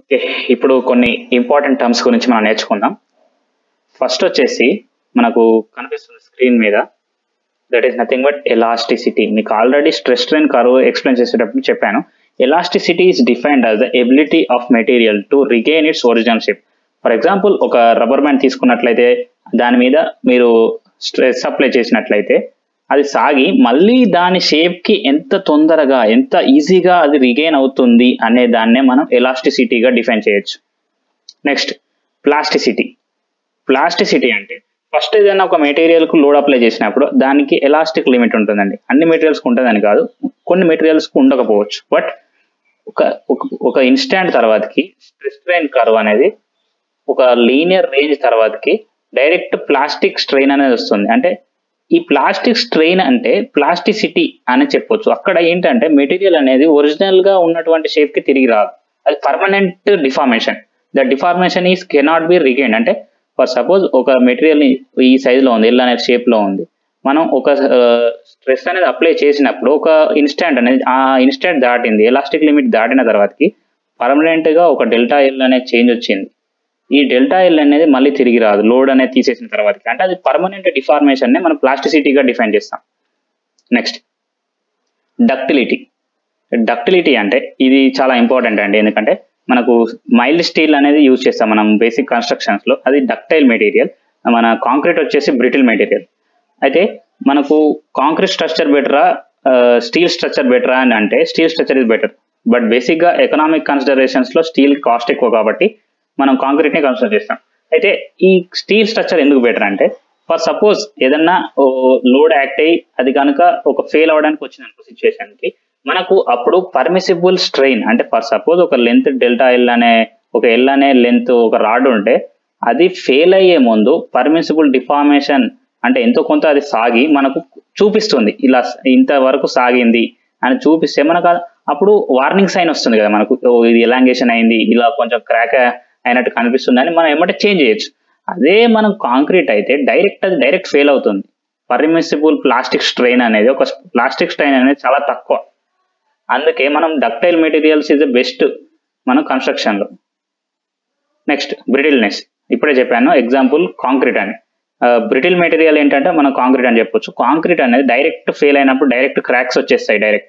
okay ఇప్పుడు కొన్ని important terms గురించి మనం నేర్చుకుందాం ఫస్ట్ వచ్చేసి మనకు కనిపిస్తుంది స్క్రీన్ మీద that is nothing but elasticity మీకు already stress strain curve explain చేసేటప్పుడు చెప్పాను elasticity is defined as the ability of material to regain its original shape for example ఒక రబ్బర్ బ్యాండ్ తీసుకున్నట్లయితే దాని మీద మీరు స్ట్రెస్ అప్లై చేసినట్లయితే అది సాగి మళ్ళీ దాని షేప్ కి ఎంత తొందరగా ఎంత ఈజీగా అది రిగైన్ అవుతుంది అనే దాన్నే మనం ఎలాస్టిసిటీగా డిఫైన్ చేయొచ్చు నెక్స్ట్ ప్లాస్టిసిటీ ప్లాస్టిసిటీ అంటే ఫస్ట్ ఏదైనా ఒక మెటీరియల్ కు లోడ్ అప్లై చేసినప్పుడు దానికి ఎలాస్టిక్ లిమిట్ ఉంటుందండి అన్ని మెటీరియల్స్ కు ఉంటుందని కాదు కొన్ని మెటీరియల్స్ కు ఉండకపోవచ్చు బట్ ఒక ఒక- ఒక ఇన్స్టాంట్ తర్వాతకి స్ట్రెస్ స్ట్రెయిన్ కర్వ్ అనేది ఒక లీనియర్ రేంజ్ తర్వాతకి డైరెక్ట్ ప్లాస్టిక్ స్ట్రెయిన్ అనేది వస్తుంది అంటే ఈ ప్లాస్టిక్ స్ట్రెయిన్ అంటే ప్లాస్టిసిటీ అని చెప్పొచ్చు అక్కడ ఏంటంటే మెటీరియల్ అనేది ఒరిజినల్ గా ఉన్నటువంటి షేప్ కి తిరిగి రాదు అది permanent deformation the deformation is cannot be regain అంటే ఫర్ సపోజ్ ఒక మెటీరియల్ ఈ సైజ్ లో ఉంది ఎల్ అనే షేప్ లో ఉంది మనం ఒక స్ట్రెస్ అనేది అప్లై చేసినప్పుడు ఒక ఇన్స్టాంట్ అనేది ఆ ఇన్స్టాంట్ దాటింది ఎలాస్టిక్ లిమిట్ దాటిన తర్వాతకి పర్మనెంట్ గా ఒక డెల్టా ఎల్ అనే చేంజ్ వచ్చింది ఈ డెల్టా ఎల్ అనేది మళ్ళీ తిరిగి రాదు లోడ్ అనేది తీసేసిన తర్వాతకి అంటే అది పర్మనెంట్ డిఫార్మేషన్ నే మనం ప్లాస్టిసిటీగా డిఫైన్ చేస్తాం నెక్స్ట్ డక్టిలిటీ డక్టిలిటీ అంటే ఇది చాలా ఇంపార్టెంట్ అండి ఎందుకంటే మనకు మైల్డ్ స్టీల్ అనేది యూజ్ చేస్తాం మనం బేసిక్ కన్స్ట్రక్షన్స్ లో అది డక్టైల్ మెటీరియల్ మన కాంక్రీట్ వచ్చేసి బ్రిటిల్ మెటీరియల్ అయితే మనకు కాంక్రీట్ స్ట్రక్చర్ బెటరా స్టీల్ స్ట్రక్చర్ బెటరా అని అంటే steel structure is better but basic గా ఎకనామిక్ కన్సిడరేషన్స్ లో స్టీల్ కాస్ట్ ఎక్కువ కాబట్టి మనం కాంక్రీట్ ని కన్సిడర్ చేస్తాం అయితే ఈ స్టీల్ స్ట్రక్చర్ ఎందుకు బెటర్ అంటే ఫర్ సపోజ్ ఏదన్నా లోడ్ యాక్ట్ అయ్యి అది కనుక ఒక ఫెయిల్ అవడానికి వచ్చింది అనుకో సిచ్యువేషన్ కి మనకు అప్పుడు పర్మిసిబుల్ స్ట్రెయిన్ అంటే ఫర్ సపోజ్ ఒక లెంత్ డెల్టా ఎల్ అనే ఒక ఎల్ అనే లెంత్ ఒక రాడ్ ఉంటే అది ఫెయిల్ అయ్యే ముందు పర్మిసిబుల్ డిఫార్మేషన్ అంటే ఎంతో కొంత అది సాగి మనకు చూపిస్తుంది ఇలా ఇంతవరకు సాగింది అని చూపిస్తే మనకు ఆ- అప్పుడు వార్నింగ్ సైన్ వస్తుంది కదా మనకు ఓ ఇది ఎలాంగేషన్ అయింది ఇలా కొంచెం క్రాక్ అయినట్టు కనిపిస్తుంది అని మనం ఏమంటే చేంజ్ చేయొచ్చు అదే మనం కాంక్రీట్ అయితే డైరెక్ట్ అది డైరెక్ట్ ఫెయిల్ అవుతుంది పర్మిసిబుల్ ప్లాస్టిక్ స్ట్రెయిన్ అనేది ఒక ప్లాస్టిక్ స్ట్రెయిన్ అనేది చాలా తక్కువ అందుకే మనం ductile materials is the best మనం కన్స్ట్రక్షన్ లో నెక్స్ట్ బ్రిటిల్నెస్ ఇప్పుడే చెప్పాను ఎగ్జాంపుల్ కాంక్రీట్ అని బ్రిటిల్ మెటీరియల్ ఏంటంటే మనం కాంక్రీట్ అని చెప్పొచ్చు కాంక్రీట్ అనేది డైరెక్ట్ ఫెయిల్ అయినప్పుడు డైరెక్ట్ క్రాక్స్ వచ్చేస్తాయి డైరెక్ట్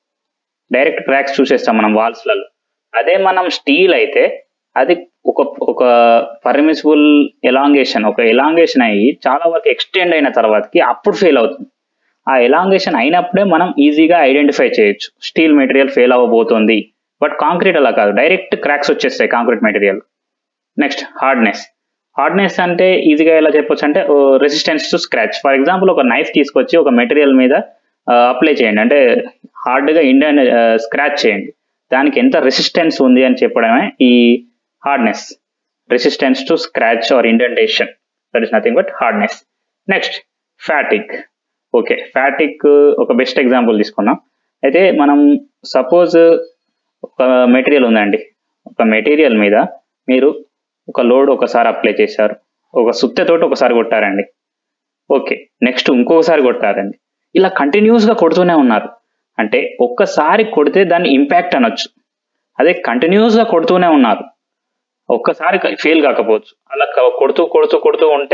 డైరెక్ట్ క్రాక్స్ చూసేస్తాం మనం వాల్స్లలో అదే మనం స్టీల్ అయితే అది ఒక ఒక పర్మిసిబుల్ ఎలాంగేషన్ ఒక ఎలాంగేషన్ అయ్యి చాలా వరకు ఎక్స్టెండ్ అయిన తర్వాతకి అప్పుడు ఫెయిల్ అవుతుంది ఆ ఎలాంగేషన్ అయినప్పుడే మనం ఈజీగా ఐడెంటిఫై చేయొచ్చు స్టీల్ మెటీరియల్ ఫెయిల్ అవ్వబోతుంది బట్ కాంక్రీట్ అలా కాదు డైరెక్ట్ క్రాక్స్ వచ్చేస్తాయి concrete material next hardness hardness అంటే ఈజీగా ఎలా చెప్పొచ్చు అంటే resistance to scratch for example ఒక నైఫ్ తీసుకొచ్చి ఒక మెటీరియల్ మీద అప్లై చేయండి అంటే హార్డ్గా ఇండియన్ స్క్రాచ్ చేయండి దానికి ఎంత రెసిస్టెన్స్ ఉంది అని చెప్పడమే ఈ hardness resistance to scratch or indentation that is nothing but hardness next fatigue okay fatigue ఒక బెస్ట్ ఎగ్జాంపుల్ తీసుకుందాం అయితే మనం సపోజ్ ఒక మెటీరియల్ ఉందండి ఒక మెటీరియల్ మీద మీరు ఒక లోడ్ ఒకసారి అప్లై చేశారు ఒక సుత్తెతోటి ఒకసారి కొట్టారండి ఓకే నెక్స్ట్ ఇంకొకసారి కొట్టారండి ఇలా కంటిన్యూస్ గా కొడుతూనే ఉన్నారు అంటే ఒక్కసారి కొడితే దాన్ని ఇంపాక్ట్ అనొచ్చు అదే కంటిన్యూస్ గా కొడుతూనే ఉన్నారు ఒక్కసారి ఫెయిల్ కాకపోవచ్చు అలా క- కొడుతూ కొడుతూ కొడుతూ ఉంటే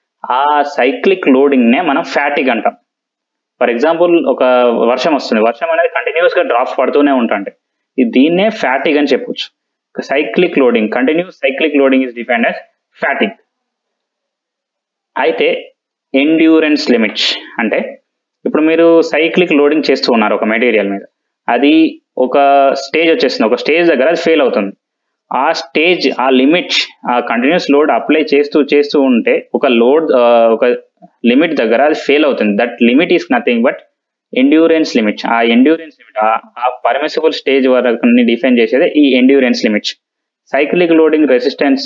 ఆ సైక్లిక్ లోడింగ్ నే మనం ఫ్యాటిక్ అంటాం ఫర్ ఎగ్జాంపుల్ ఒక వర్షం వస్తుంది వర్షం అనేది కంటిన్యూస్ గా డ్రాప్స్ పడుతూనే ఉంటాయి ఇది దీన్నే ఫ్యాటిక్ అని చెప్పొచ్చు cyclic loading continuous cyclic loading is defined as fatigue అయితే ఎండ్యూరెన్స్ లిమిట్స్ అంటే ఇప్పుడు మీరు సైక్లిక్ లోడింగ్ చేస్తూ ఉన్నారు ఒక మెటీరియల్ మీద అది ఒక స్టేజ్ వచ్చేస్తుంది ఒక స్టేజ్ దగ్గర అది ఫెయిల్ అవుతుంది ఆ స్టేజ్ ఆ లిమిట్ ఆ కంటిన్యూస్ లోడ్ అప్లై చేస్తూ చేస్తూ ఉంటే ఒక లోడ్ ఒక లిమిట్ దగ్గర అది ఫెయిల్ అవుతుంది that limit is nothing but endurance limit ఆ ఎండ్యూరెన్స్ లిమిట్ ఆ పర్మిసిబుల్ స్టేజ్ వరకు డిఫైన్ చేసేది ఈ endurance limits cyclic loading resistance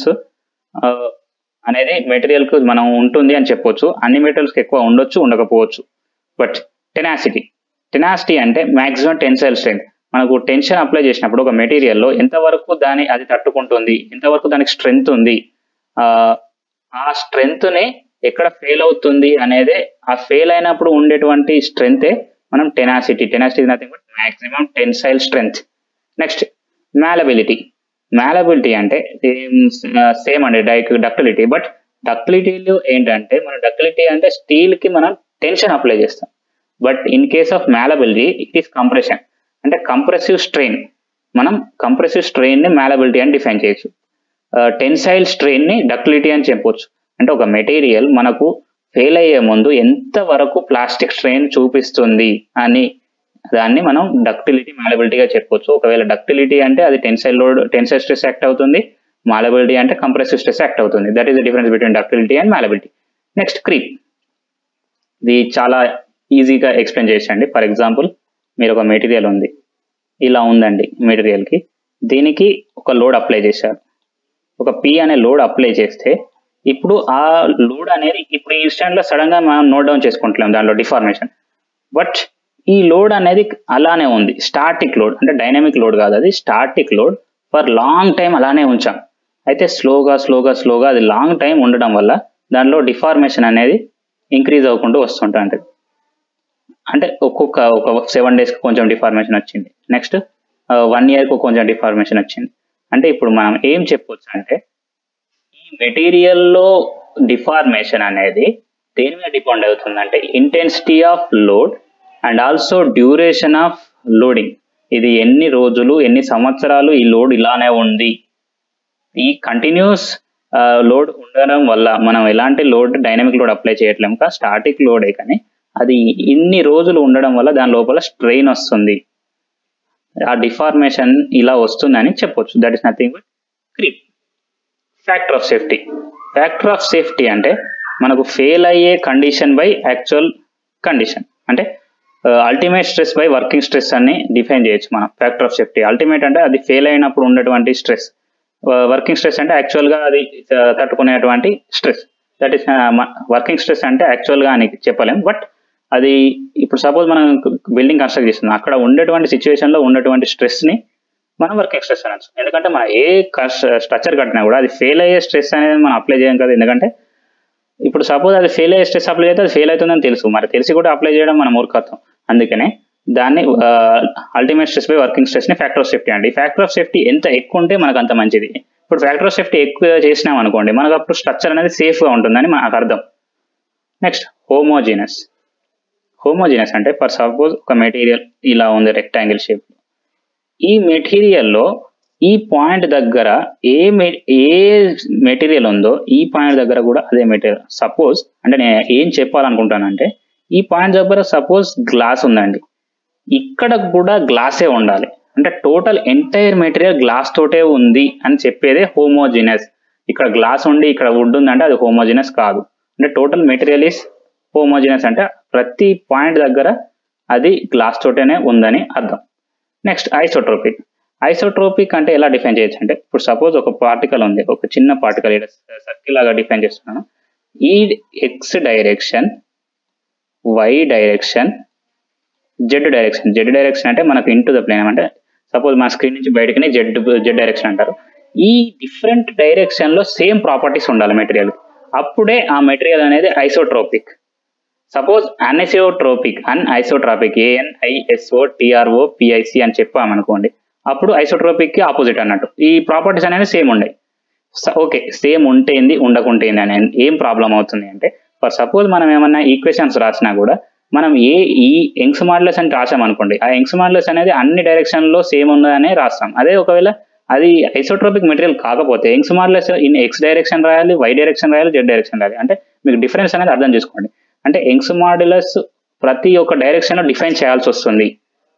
అనేది మెటీరియల్ కు మనం ఉంటుంది అని చెప్పొచ్చు అన్ని మెటీరియల్స్ కి ఎక్కువ ఉండొచ్చు ఉండకపోవచ్చు బట్ టెనాసిటీ టెనాసిటీ అంటే మాక్సిమం టెన్సైల్ స్ట్రెంత్ మనకు టెన్షన్ అప్లై చేసినప్పుడు ఒక మెటీరియల్ లో ఎంతవరకు దాని అది తట్టుకుంటుంది ఎంతవరకు దానికి స్ట్రెంగ్త్ ఉంది ఆ, ఆ స్ట్రెంగ్త్ ని ఎక్కడ ఫెయిల్ అవుతుంది అనేదే ఆ ఫెయిల్ అయినప్పుడు ఉండేటువంటి స్ట్రెంగ్తే మనం tenacity tenacity nothing but maximum tensile strength next malleability malleability అంటే సేమ్ అండి డైక్ డక్టిలిటీ బట్ డక్టిలిటీలో ఏంటంటే మన డక్టిలిటీ అంటే స్టీల్ కి మనం టెన్షన్ అప్లై చేస్తాం but in case of malleability it is compression అంటే కంప్రెసివ్ స్ట్రెయిన్ మనం కంప్రెసివ్ స్ట్రెయిన్ ని మ్యాలబిలిటీ అని డిఫైన్ చేయొచ్చు టెన్సైల్ స్ట్రెయిన్ ని డక్టిలిటీ అని చెప్పొచ్చు అంటే ఒక మెటీరియల్ మనకు ఫెయిల్ అయ్యే ముందు ఎంత వరకు ప్లాస్టిక్ స్ట్రెయిన్ చూపిస్తుంది అని దాన్ని మనం డక్టిలిటీ మ్యాలబిలిటీగా చెప్పొచ్చు ఒకవేళ డక్టిలిటీ అంటే అది tensile load tensile stress act అవుతుంది మాలబిలిటీ అంటే కంప్రెసివ్ స్ట్రెస్ యాక్ట్ అవుతుంది that is the difference between ductility and malleability next creep ఇది చాలా ఈజీగా ఎక్స్ప్లెయిన్ చేసండి ఫర్ ఎగ్జాంపుల్ మీరు ఒక మెటీరియల్ ఉంది ఇలా ఉందండి మెటీరియల్కి దీనికి ఒక లోడ్ అప్లై చేశారు ఒక పి అనే లోడ్ అప్లై చేస్తే ఇప్పుడు ఆ లోడ్ అనేది ఇప్పుడు ఈ ఇన్స్టెంట్లో సడన్ గా మనం నోట్ డౌన్ చేసుకుంటలేం దాంట్లో డిఫార్మేషన్ బట్ ఈ లోడ్ అనేది అలానే ఉంది స్టాటిక్ లోడ్ అంటే డైనమిక్ లోడ్ కాదు అది static load for long time అలానే ఉంచాం అయితే స్లోగా స్లోగా స్లోగా అది లాంగ్ టైం ఉండడం వల్ల దానిలో డిఫార్మేషన్ అనేది ఇంక్రీజ్ అవ్వకుండా వస్తుంటుంది అంటే ఒక్కొక్క ఒక సెవెన్ డేస్కి కొంచెం డిఫార్మేషన్ వచ్చింది నెక్స్ట్ వన్ ఇయర్కి కొంచెం డిఫార్మేషన్ వచ్చింది అంటే ఇప్పుడు మనం ఏం చెప్పొచ్చు అంటే ఈ మెటీరియల్లో డిఫార్మేషన్ అనేది దేని మీద డిపెండ్ అవుతుంది అంటే intensity of load and also duration of loading ఇది ఎన్ని రోజులు ఎన్ని సంవత్సరాలు ఈ లోడ్ ఇలానే ఉంది ఈ కంటిన్యూస్ లోడ్ ఉండడం వల్ల మనం ఎలాంటి లోడ్ డైనమిక్ లోడ్ అప్లై చేయట్లేము కా స్టాటిక్ లోడే కానీ అది ఇన్ని రోజులు ఉండడం వల్ల దాని లోపల స్ట్రెయిన్ వస్తుంది ఆ డిఫార్మేషన్ ఇలా వస్తుందని చెప్పొచ్చు that is nothing but creep factor of safety factor of safety అంటే మనకు ఫెయిల్ అయ్యే కండిషన్ బై యాక్చువల్ కండిషన్ అంటే ultimate stress by working stress అని డిఫైన్ చేయొచ్చు మనం ఫ్యాక్టర్ ఆఫ్ సేఫ్టీ అల్టిమేట్ అంటే అది ఫెయిల్ అయినప్పుడు ఉన్నటువంటి స్ట్రెస్ వర్కింగ్ స్ట్రెస్ అంటే యాక్చువల్గా అది తట్టుకునేటువంటి stress that is working stress అంటే యాక్చువల్గా అని చెప్పలేం బట్ అది ఇప్పుడు సపోజ్ మనం బిల్డింగ్ కన్స్ట్రక్ట్ చేస్తున్నాం అక్కడ ఉండేటువంటి సిచ్యువేషన్లో ఉన్నటువంటి స్ట్రెస్ని మనం వర్కింగ్ స్ట్రెస్ అనొచ్చు ఎందుకంటే మనం ఏ స్ట్రక్చర్ కట్టినా కూడా అది ఫెయిల్ అయ్యే స్ట్రెస్ అనేది మనం అప్లై చేయం కదా ఎందుకంటే ఇప్పుడు సపోజ్ అది ఫెయిల్ అయ్యే స్ట్రెస్ అప్లై చేస్తే అది ఫెయిల్ అవుతుందని తెలుసు మరి తెలిసి కూడా అప్లై చేయడం మన మూర్ఖత్వం అందుకనే దాన్ని ultimate stress by working stress ని ఫ్యాక్టర్ ఆఫ్ సేఫ్టీ అండి ఫ్యాక్టర్ ఆఫ్ సేఫ్టీ ఎంత ఎక్కువ ఉంటే మనకు అంత మంచిది ఇప్పుడు ఫ్యాక్టర్ ఆఫ్ సేఫ్టీ ఎక్కువ చేసినాం అనుకోండి మనకు అప్పుడు స్ట్రక్చర్ అనేది సేఫ్ గా ఉంటుందని మనకు అర్థం నెక్స్ట్ హోమోజీనస్ హోమోజీనస్ అంటే ఫర్ సపోజ్ ఒక మెటీరియల్ ఇలా ఉంది రెక్టాంగిల్ షేప్ ఈ మెటీరియల్లో ఈ పాయింట్ దగ్గర ఏ ఏ మెటీరియల్ ఉందో ఈ పాయింట్ దగ్గర కూడా అదే మెటీరియల్ సపోజ్ అంటే నేను ఏం చెప్పాలనుకుంటానంటే ఈ పాయింట్ దగ్గర సపోజ్ గ్లాస్ ఉందండి ఇక్కడ కూడా గ్లాసే ఉండాలి అంటే టోటల్ ఎంటైర్ మెటీరియల్ గ్లాస్ తోటే ఉంది అని చెప్పేదే హోమోజినస్ ఇక్కడ గ్లాస్ ఉండి ఇక్కడ వుడ్ ఉందంటే అది హోమోజినస్ కాదు అంటే టోటల్ మెటీరియల్ ఈస్ హోమోజినస్ అంటే ప్రతి పాయింట్ దగ్గర అది గ్లాస్ తోటేనే ఉందని అర్థం నెక్స్ట్ ఐసోట్రోపిక్ ఐసోట్రోపిక్ అంటే ఎలా డిఫైన్ చేయొచ్చు అంటే ఇప్పుడు సపోజ్ ఒక పార్టికల్ ఉంది ఒక చిన్న పార్టికల్ సర్కిల్ లాగా డిఫైన్ చేస్తున్నాను ఈ x direction y direction z direction z direction అంటే మనకు ఇంటూ ద ప్లేన్ అంటే సపోజ్ మన స్క్రీన్ నుంచి బయటకి జెడ్ జెడ్ డైరెక్షన్ అంటారు ఈ డిఫరెంట్ డైరెక్షన్ లో సేమ్ ప్రాపర్టీస్ ఉండాలి మెటీరియల్ అప్పుడే ఆ మెటీరియల్ అనేది isotropic suppose anisotropic anisotropic A N I S O T R O P I C అని చెప్పామనుకోండి అప్పుడు ఐసోట్రోపిక్ కి ఆపోజిట్ అన్నట్టు ఈ ప్రాపర్టీస్ అనేది సేమ్ ఉండే ఓకే సేమ్ ఉంటేంది ఉండకుంటేంది అని ఏం ప్రాబ్లం అవుతుంది అంటే ఫర్ సపోజ్ మనం ఏమన్నా ఈక్వేషన్స్ రాసినా కూడా మనం ఏ ఈ యంగ్స్ మాడ్యులస్ అని రాసామనుకోండి ఆ యంగ్స్ మాడ్యులస్ అనేది అన్ని డైరెక్షన్ లో సేమ్ ఉన్నదనే రాస్తాం అదే ఒకవేళ అది ఐసోట్రోపిక్ మెటీరియల్ కాకపోతే Young's modulus in x direction రాయాలి వై డైరెక్షన్ రాయాలి జెడ్ డైరెక్షన్ రాయాలి అంటే మీకు డిఫరెన్స్ అనేది అర్థం చేసుకోండి అంటే యంగ్స్ మాడ్యులస్ ప్రతి ఒక్క డైరెక్షన్ లో డిఫైన్ చేయాల్సి వస్తుంది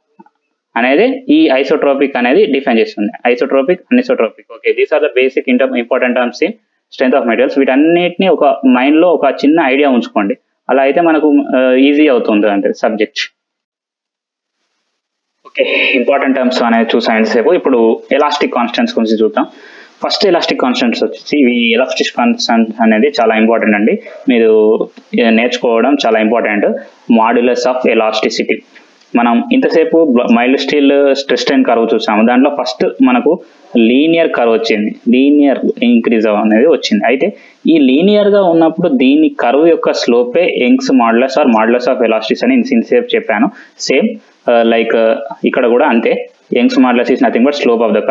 అనేది ఈ ఐసోట్రోపిక్ అనేది డిఫైన్ చేస్తుంది isotropic anisotropic okay these are the basic inter important terms in strength of materials వీటన్నిటిని ఒక మైండ్ లో ఒక చిన్న ఐడియా ఉంచుకోండి అలా అయితే మనకు ఈజీ అవుతుంది అంటే సబ్జెక్ట్ ఓకే ఇంపార్టెంట్ టర్మ్స్ అనేది చూసాను సేపు ఇప్పుడు ఎలాస్టిక్ కాన్స్టెంట్స్ గురించి చూద్దాం ఫస్ట్ ఎలాస్టిక్ కాన్స్టెంట్స్ వచ్చేసి ఇవి ఎలాస్టిక్ కాన్స్టెంట్ అనేది చాలా ఇంపార్టెంట్ అండి మీరు నేర్చుకోవడం చాలా ఇంపార్టెంట్ మాడ్యులస్ ఆఫ్ ఎలాస్టిసిటీ మనం ఇంతసేపు mild steel stress strain curve చూసాము దాంట్లో ఫస్ట్ మనకు లీనియర్ కర్వ్ వచ్చింది లీనియర్ ఇంక్రీజ్ అనేది వచ్చింది అయితే ఈ లీనియర్ గా ఉన్నప్పుడు దీని కర్వ్ యొక్క స్లోపే Young's modulus or modulus of elasticity అని ఇన్సేపు చెప్పాను సేమ్ లైక్ ఇక్కడ కూడా అంతే Young's modulus is nothing but slope of the curve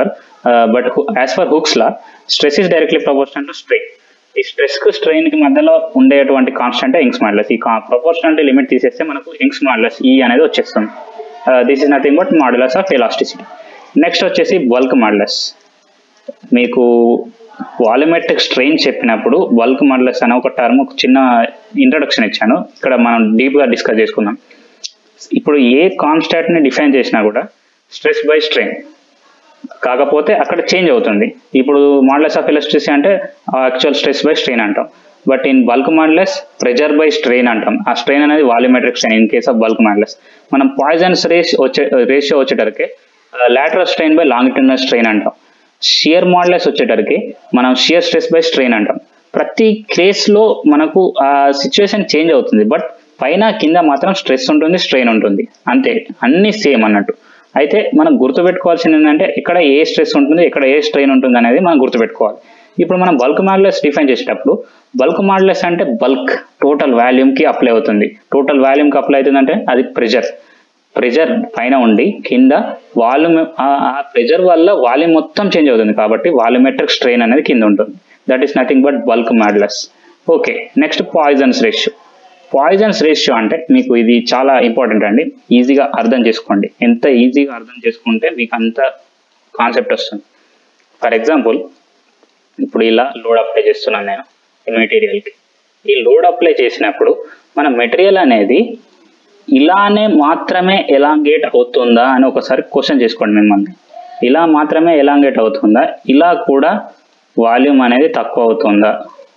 but as for Hooke's law stress is directly proportional to strain ఈ స్ట్రెస్ కు స్ట్రెయిన్ కి మధ్యలో ఉండేటువంటి కాన్స్టెంట్ యంగ్స్ మాడ్యులస్ ఈ ప్రపోర్షనాలిటీ లిమిట్ తీసేస్తే మనకు యంగ్స్ మాడ్యులస్ ఈ అనేది వచ్చేస్తుంది this is nothing but modulus of elasticity next వచ్చేసి బల్క్ మాడ్యులస్ మీకు వాల్యూమెట్రిక్ స్ట్రెయిన్ చెప్పినప్పుడు బల్క్ మాడ్యులస్ అనే ఒక టర్మ్ ఒక చిన్న ఇంట్రడక్షన్ ఇచ్చాను ఇక్కడ మనం డీప్గా డిస్కస్ చేసుకుందాం ఇప్పుడు ఏ కాన్స్టాంట్ ని డిఫైన్ చేసినా కూడా స్ట్రెస్ బై స్ట్రెయిన్ కాకపోతే అక్కడ చేంజ్ అవుతుంది ఇప్పుడు మాడ్యులస్ ఆఫ్ ఎలక్ట్రిసిటీ అంటే యాక్చువల్ స్ట్రెస్ బై స్ట్రెయిన్ అంటాం but in bulk modulus pressure by strain అంటాం ఆ స్ట్రెయిన్ అనేది volumetric strain in case of bulk modulus మనం పాయిజన్స్ రేస్ వచ్చే రేషియో వచ్చేటరికి lateral strain by longitudinal strain అంటాం షియర్ మాడ్యులస్ వచ్చేటరికి మనం షియర్ స్ట్రెస్ బై స్ట్రెయిన్ అంటాం ప్రతి కేసులో మనకు ఆ సిచ్యువేషన్ చేంజ్ అవుతుంది బట్ పైన కింద మాత్రం స్ట్రెస్ ఉంటుంది స్ట్రెయిన్ ఉంటుంది అంతే అన్ని సేమ్ అన్నట్టు అయితే మనం గుర్తుపెట్టుకోవాల్సింది ఏంటంటే ఇక్కడ ఏ స్ట్రెస్ ఉంటుంది ఇక్కడ ఏ స్ట్రెయిన్ ఉంటుంది అనేది మనం గుర్తుపెట్టుకోవాలి ఇప్పుడు మనం బల్క్ మాడ్యులస్ డిఫైన్ చేసేటప్పుడు బల్క్ మాడ్యులస్ అంటే బల్క్ టోటల్ వాల్యూమ్కి అప్లై అవుతుంది టోటల్ వాల్యూమ్కి అప్లై అవుతుందంటే అది ప్రెజర్ ప్రెజర్ పైన ఉండి కింద వాల్యూమ్ ఆ ప్రెజర్ వల్ల వాల్యూమ్ మొత్తం చేంజ్ అవుతుంది కాబట్టి వాల్యూమెట్రిక్ స్ట్రెయిన్ అనేది కింద ఉంటుంది that is nothing but bulk modulus okay next Poisson's ratio Poisson's ratio అంటే మీకు ఇది చాలా ఇంపార్టెంట్ అండి ఈజీగా అర్థం చేసుకోండి ఎంత ఈజీగా అర్థం చేసుకుంటే మీకు అంత కాన్సెప్ట్ వస్తుంది ఫర్ ఎగ్జాంపుల్ ఇప్పుడు ఇలా లోడ్ అప్లై చేస్తున్నాను నేను ఈ మెటీరియల్కి ఈ లోడ్ అప్లై చేసినప్పుడు మన మెటీరియల్ అనేది ఇలానే మాత్రమే ఎలాంగేట్ అవుతుందా అని ఒకసారి క్వశ్చన్ చేసుకోండి మిమ్మల్ని ఇలా మాత్రమే ఎలాంగేట్ అవుతుందా ఇలా కూడా వాల్యూమ్ అనేది తక్కువ అవుతుందా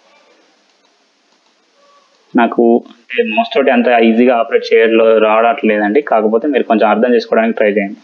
నాకు అంటే మోస్ట్ తోటి అంత ఈజీగా ఆపరేట్ చేయడంలో రావట్లేదండి కాకపోతే మీరు కొంచెం అర్థం చేసుకోవడానికి ట్రై చేయండి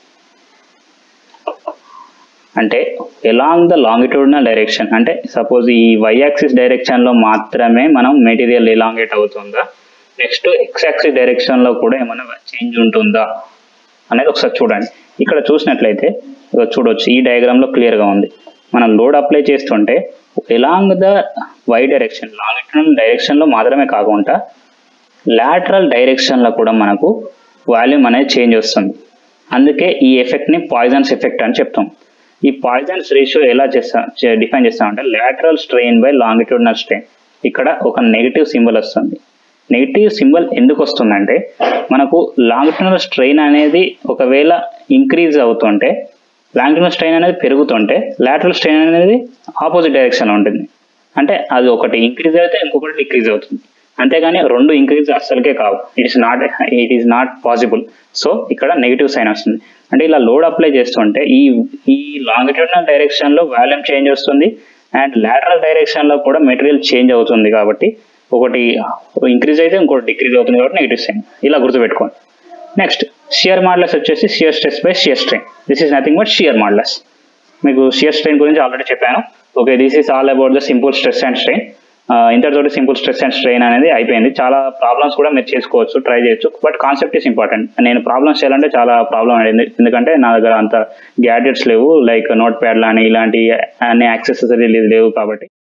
అంటే ఎలాంగ్ ద లాంగిట్యూడినల్ డైరెక్షన్ అంటే సపోజ్ ఈ వై యాక్సిస్ డైరెక్షన్లో మాత్రమే మనం మెటీరియల్ ఎలాంగేట్ అవుతుందా నెక్స్ట్ ఎక్స్ యాక్సిస్ డైరెక్షన్లో కూడా ఏమైనా చేంజ్ ఉంటుందా అనేది ఒకసారి చూడండి ఇక్కడ చూసినట్లయితే చూడొచ్చు ఈ డయాగ్రామ్లో క్లియర్గా ఉంది మనం లోడ్ అప్లై చేస్తుంటే along the y direction longitudinal డైరెక్షన్లో మాత్రమే కాకుండా లాటరల్ డైరెక్షన్లో కూడా మనకు వాల్యూమ్ అనేది చేంజ్ వస్తుంది అందుకే ఈ ఎఫెక్ట్ని పాయిజన్స్ ఎఫెక్ట్ అని చెప్తాం ఈ పాయిజన్స్ రేషియో ఎలా చేస్తా డిఫైన్ చేస్తామంటే lateral strain by longitudinal strain ఇక్కడ ఒక నెగిటివ్ సింబల్ వస్తుంది నెగిటివ్ సింబల్ ఎందుకు వస్తుందంటే మనకు లాంగిట్యూడినల్ స్ట్రెయిన్ అనేది ఒకవేళ ఇంక్రీజ్ అవుతుంటే లాంగిట్యూడినల్ స్ట్రెయిన్ అనేది పెరుగుతుంటే లాటరల్ స్ట్రెయిన్ అనేది ఆపోజిట్ డైరెక్షన్లో ఉంటుంది అంటే అది ఒకటి ఇంక్రీజ్ అయితే ఇంకొకటి డిక్రీజ్ అవుతుంది అంతేగాని రెండు ఇంక్రీజ్ అస్సలకే కావు it is not it is not possible so ఇక్కడ నెగిటివ్ సైన్ వస్తుంది అంటే ఇలా లోడ్ అప్లై చేస్తుంటే ఈ ఈ లాంగిట్యూడినల్ డైరెక్షన్లో వాల్యూమ్ చేంజ్ వస్తుంది అండ్ లాటరల్ డైరెక్షన్లో కూడా మెటీరియల్ చేంజ్ అవుతుంది కాబట్టి ఒకటి ఇంక్రీజ్ అయితే ఇంకోటి డిక్రీజ్ అవుతుంది కాబట్టి నెగిటివ్ సైన్ ఇలా గుర్తుపెట్టుకోండి నెక్స్ట్ షియర్ మాడ్లెస్ వచ్చేసి shear stress by shear strain this is nothing but shear modulus మీకు షియర్ స్ట్రెయిన్ గురించి ఆల్రెడీ చెప్పాను okay this is all about the simple stress and strain ఇంతటితోటి సింపుల్ స్ట్రెస్ అండ్ స్ట్రెయిన్ అనేది అయిపోయింది చాలా problems కూడా మీరు చేసుకోవచ్చు ట్రై చేయొచ్చు బట్ కాన్సెప్ట్ ఈస్ ఇంపార్టెంట్ నేను ప్రాబ్లమ్స్ చేయాలంటే చాలా ప్రాబ్లం అయింది ఎందుకంటే నా దగ్గర అంత గ్యాడ్జెట్స్ లేవు లైక్ నోట్ ప్యాడ్లు అని ఇలాంటి అన్ని యాక్సెసరీలు లేవు కాబట్టి